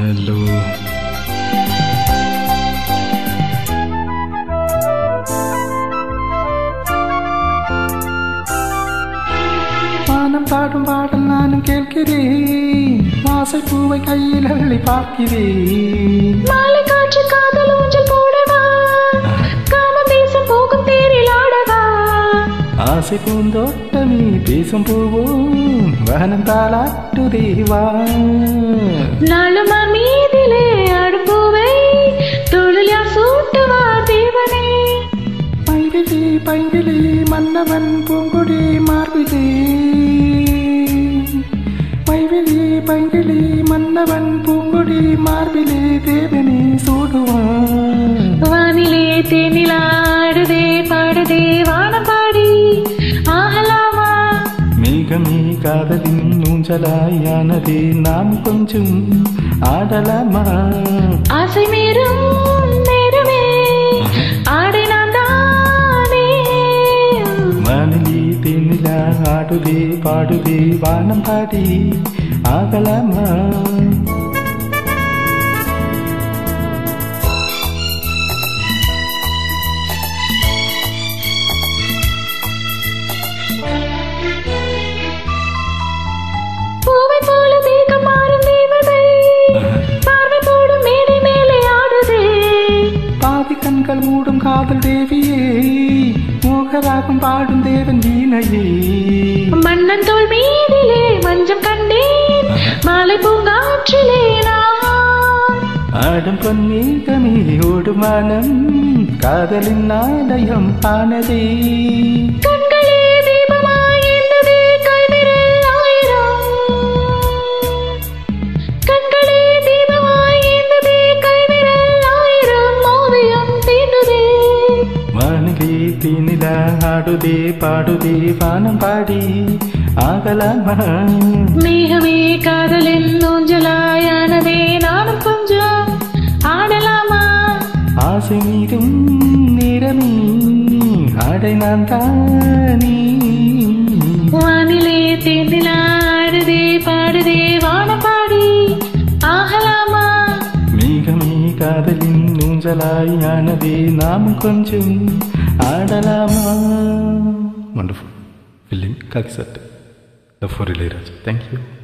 hello வானம் பாடும் பாடல் நானும் கேட்கிறேன் வாசை பூவை கையில் அள்ளி பார்க்கிறேன் மாலை காற்று காதல் ஊஞ்சல் போடவா காம தேசம் போகும் தேரில் ஆடவா ஆசை பூந்தோட்டமே பேசும் பூவோம் வானம் தாளாட்டு தேவா நாளுமா மீதிலே ஆடும் பூவை தொழில் யார் சூட்டுவா தேவனே பைங்கிலி பைங்கிலி மன்னவன் பூங்குடி மார்பிலே மைவிலி பைங்கிலி மன்னவன் பூங்குடி மார்பிலே தேவனே சூடுவான் வானிலே தேனில் ஆடுதே பாடுதே வானம் பாடி ஆகலாமா மேகமே காதலின் ஊஞ்சலாயானதே நாம் கொஞ்சம் ஆடலாமா ஆசை மீறும் நேரமே ஆடை நான் தானே வானிலி தேனிலா ஆடுதே பாடுதே வானம் பாடி ஆகலாமா பூவை போல தேகம் மாறும் தேவதை பார்வை போடும் மேடை மேலே ஆடுதே பாதி கண்கள் மூடும் காதல் தேவியே மோகராகம் பாடும் தேவன் வீணையே மன்னன் தோல் மீதிலே மஞ்சம் கண்டேன் மாலை பூங்காற்றிலே நான் ஆடும் பொன்னீகமே ஓடும் வானம் காதலின் நாடயம் ஆனதே கண்களே தீபமாய் எந்ததே கல்விரல் ஆயிரம் கண்களே தீபமாய் எந்ததே கல்விரல் ஆயிரம் ஓவியம் தீண்டுதே வானிலே தீனிலா ஆடுதே பாடுதே வானம் பாடி ஆகலாமா மேகமே காதலின் ஊஞ்சலாயானதே நானும் கொஞ்சம் ஆடலாமா ஆசை மீதும் நேரமே ஆடை நான் தானே வானிலே தேர்ந்தில் ஆடுதே பாடுதே வானம் பாடி ஆகலாமா மேகமே காதலின் ஊஞ்சலாயானதே நாம் கொஞ்சம் ஆடலாமா வண்டர்ஃபுல் ஃபில்லிங் காக்கி சட்டு லவ் ஃபார் இளையராஜா தேங்க்யூ